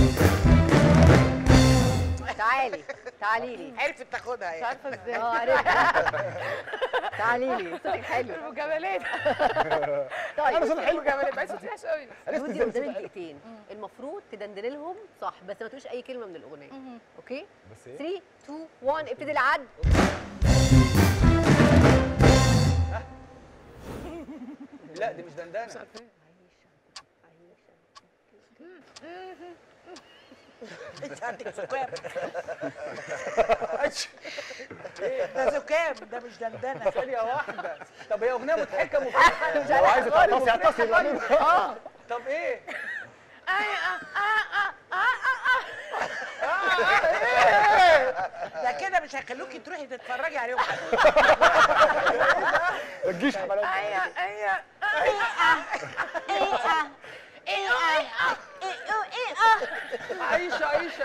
تعالي تعالي لي عرفت تاخدها مش يعني عارفه ازاي اه عرفت تعالي لي صوتك حلو المجاملات طيب صوتي حلو المجاملات بس صوتي وحش قوي عرفت دودي ازاي قدامك صوتي حلو؟ دقيقتين المفروض تدندني لهم صح بس ما تقولش اي كلمه من الاغنيه اوكي بس ايه 3 2 1 ابتدي العد لا دي مش دندنه انت عندك زكام ده زكام ده مش دندنه ثانيه واحده طب هي اغنيه مضحكه مفيده لو عايز تعطسي اعطسي يبقى اه طب ايه ده كده مش هيخلوكي تروحي تتفرجي عليهم ما تجيش حملات ايوه ايوه عايشه عايشه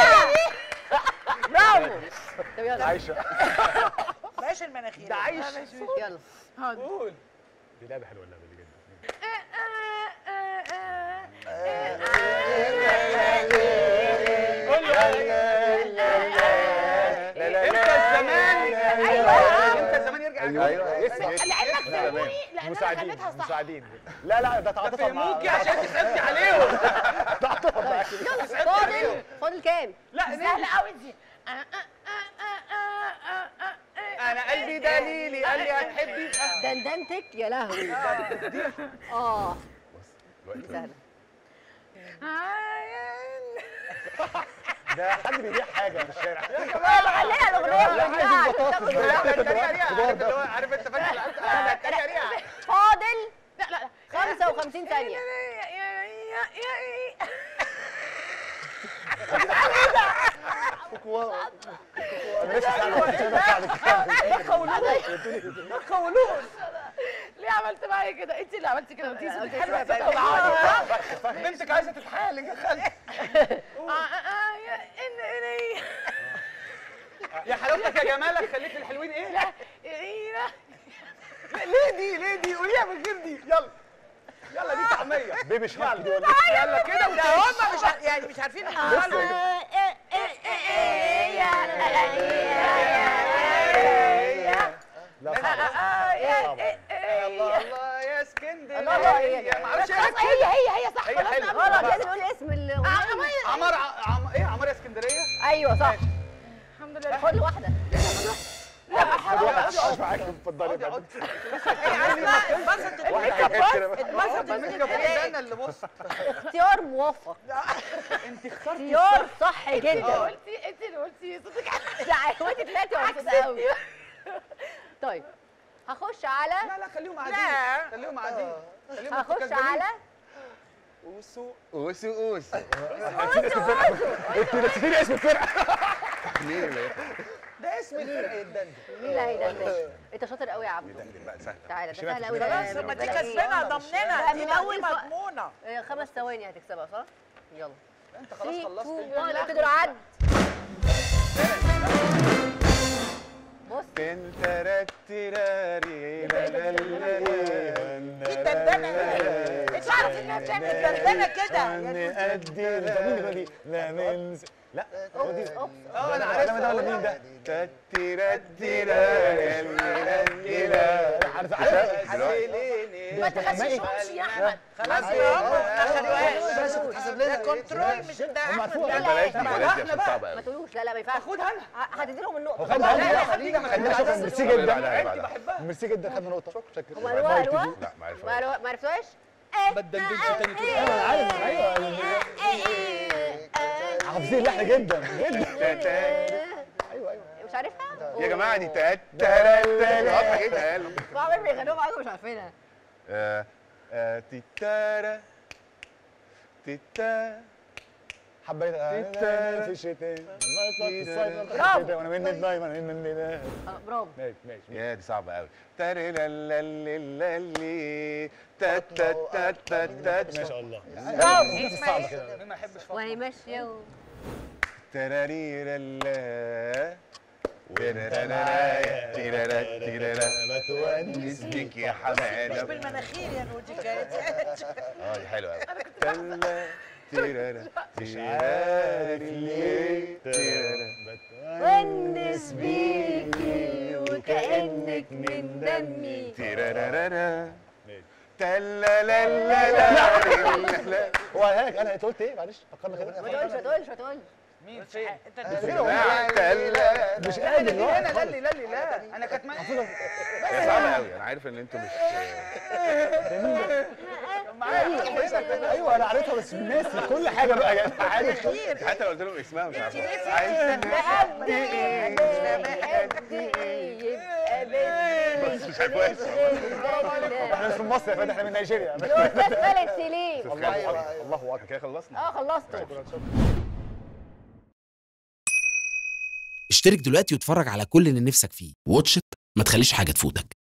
طب يلا عايشه بلاش المناخير ده عايشه يلا قول دي لعبه حلوه اللعبه دي جدا قول له امتى الزمان امتى الزمان يرجع ايوه اسمع لعلمك فهموني لان انا مساعدين خليتها صح مساعدين لا لا ده تعاطفها مع فهموكي عشان انت سالتي عليهم تعاطفها مع فاضل فاضل كام لا سهله قوي دي انا قلبي دليلي قال لي هتحبي دندنتك يا لهوي اه دي سهله ده حد بيبيع حاجه في الشارع خليها الاغنيه لا عايز بطاطس لا ده التريقه دي خضار عارف ده. اللي هو عارف انت فاكر العيال- انا التريقه دي فاضل لا لا لا 55 ثانيه انا لسه سامع مش قادر اساعدك ليه عملت معايا كده انت اللي عملتي كده انت لا، صوتك قلت حلو يا لك ستة والعادي بنتك عايزه تتحالج يا خالتي يا حلاوتك يا جمالك خليك الحلوين ايه لا ليه دي ليه دي قوليها من غير دي يلا يلا دي طعميه بيبي شمال دي ولا يلا كده ده هم مش ع- يعني مش عارفين يقولوا لا صعب الله الله يا اسكندريه الله الله هي ما اعرفش خلاص ايه هي هي هي صح هي خلاص حلوة. غلط لازم نقول اسم الاغنيه عمر ع- عم... ايه عمر يا اسكندريه ايوه صح الحمد لله خد واحده خد واحد مش معاك اتفضلي اقعدي يا اقعدي فندم. هي عارفه اتبسطت واحد حاجات كده بقى. اتبسطت من ماسكه فوق البداية. ده انا اللي بص اختيار موفق انت اخترتي اختيار صح جدا قلتي انت اللي قلتي صوتك لا وانت طلعتي مبسوطه قوي طيب هخش على لا لا خليهم قاعدين لا. خليهم قاعدين خليهم هخش متكلمين. على اوسو اوسو اوسو انت نسيتي اسم الفرقه ده اسم الفرقه يتدندن مين اللي هيدندن انت شاطر قوي يا عبدو بقى سهل تعالى ده شباب سهل قوي خلاص، خلاص ما دي بالنسبة لك إيه؟ كسبانه ضمننا دي من دي أول ف- مضمونه آه، خمس ثواني هتكسبها صح؟ يلا انت خلاص 3 خلصت 2 1 ابتدوا العد بص دي دندنه انت عارف انها بتعمل دندنه كده يعني نأدي ده مين دي لا من لا هو دي اوبس اه انا لا عارف ده ولا مين ده تتيرا تيرا لا عارف عارف ما تغششهمش يا احمد خلاص يا هم ما خدوهاش بس تتحسب لنا ده كنترول مش ده هم احمد عارفين ده ولا لا بلاش دي بلاش دي عشان صعبه ما قوي تقولوش لا لا ما ينفعش خدها انا ه- هتدي لهم النقطه خد لا بالك. لا خلينا ما خلينا شكرا ميرسي لا، لا، جدا لا، لا. انت بحبها ميرسي جدا خدنا نقطه شكرا هم قالوها قالوها لا ما عرفش ما قالوها- ما عرفتوهاش ما تدندنش تاني طول ايوه انا عارف ايوه حافظين اللحن جدا جدا ايوه ايوه مش عارفها؟ يا جماعه دي تات تات تات واضحه جدا قالوا بعمل بيغنوا معاكم مش عارفينها آه، آه، تيتارا تيتا حبيت تيتا. في الشتاء لما يطلع في الصيف برافو. كده وانا من دايما من من آه، برافو ماشي ماشي يا دي صعبه قوي تاري لا لا لا لا لي تات تات تات تات تات ما شاء الله برافو. الناس الصعبه كده ما احبش فاطمه وهي ماشيه و... تراري لا تيرارا تيرارا تيرارا بتونس بيك يا مش حماده بالمناخير يا نودي كانت اه دي حلوه قوي تلا تيرارا مش عارف ليه تيرارا ونس بيكي وكأنك من دمي تيرارارا تلا لا لا لا لا هو قالها لك انا انت قلت ايه معلش فكرنا كده ما تقولش ما تقولش ما تقولش مين فين انت تلا مش قادر لا لا لا لا لا لا انا كانت ما هي صعبة قوي انا عارف ان انتوا مش ايوه انا عارفها بس ناسي كل حاجه بقى يعني عارف حتى لو قلت لهم اسمها مش عارف قد ايه قد ايه يبقى بيني بس مش كويس احنا مش في مصر يا فندم احنا من نيجيريا الاستاذ خالد سليم الله اكبر كده خلصنا اه خلصت اشترك دلوقتي واتفرج على كل اللي نفسك فيه واتش إت، ما تخليش حاجة تفوتك